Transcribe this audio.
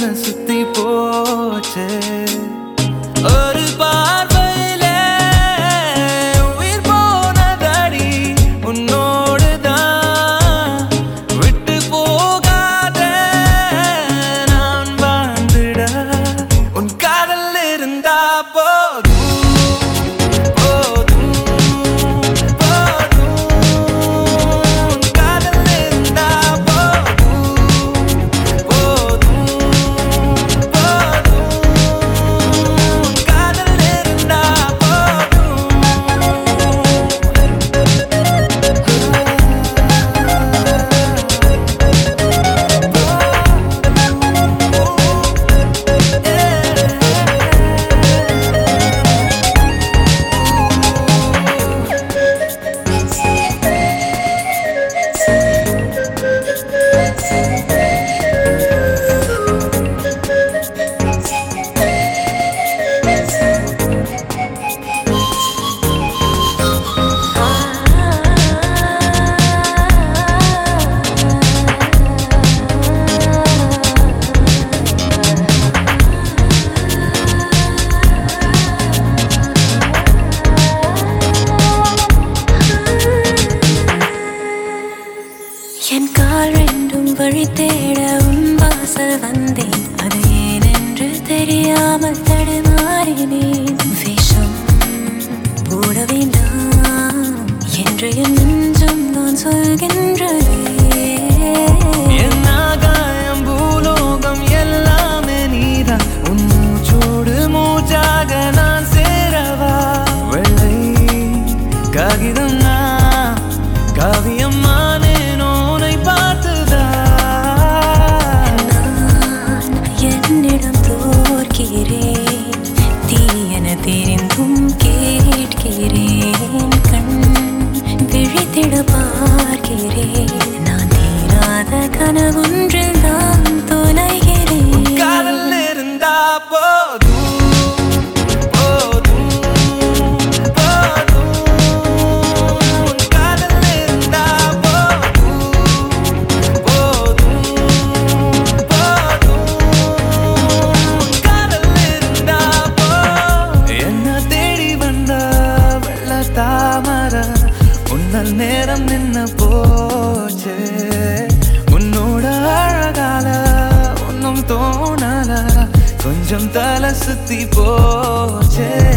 சுத்தி போச்சு ஒரு பார்வையில உயிர் போனதடி உன்னோடுதான் விட்டு போகாத நான் வாழ்ந்திட உன் காதல் இருந்தா போதும் போதும் போதும் உன் காதல் இருந்தா போதும் போதும் போதும் உன் காதல் இருந்தா என் கால் ரெண்டும் வழி தேட உன் வாசல் வந்தேன் அது ஏனென்று தெரியாமல் தடுமாறினேன் விஷம் போட வேண்டாம் என்று என் நெஞ்சம் நான் சொல்கின்றதே என் ஆகாயம் பூலோகம் எல்லாமே நீதான் உன் மூச்சோடு மூச்சாக நான் சேரவா வெள்ளை காகிதம் நான் காவியம் மானேனோனை பார்த்துதான் நான் என்னிடம் தோற்கிறேன் தீயென தெரிந்தும் கேட்கிறேன் கண் விழித்திட பார்க்கிறேன் நான் தீராத கனவொன்றில் தான் தொலைகிறேன் காதல் இருந்தா போதும் போதும் போதும் உன் காதல் இருந்தா போதும் போதும் போதும் உன் காதல் இருந்தா போதும் என்ன தேடி வந்த வெள்ள தாமர உன்னல் நேரம் நின்ன போச்சு உன்னோட அழகால ஒன்னும் தோணல கொஞ்சம் தலை சுத்தி போச்சே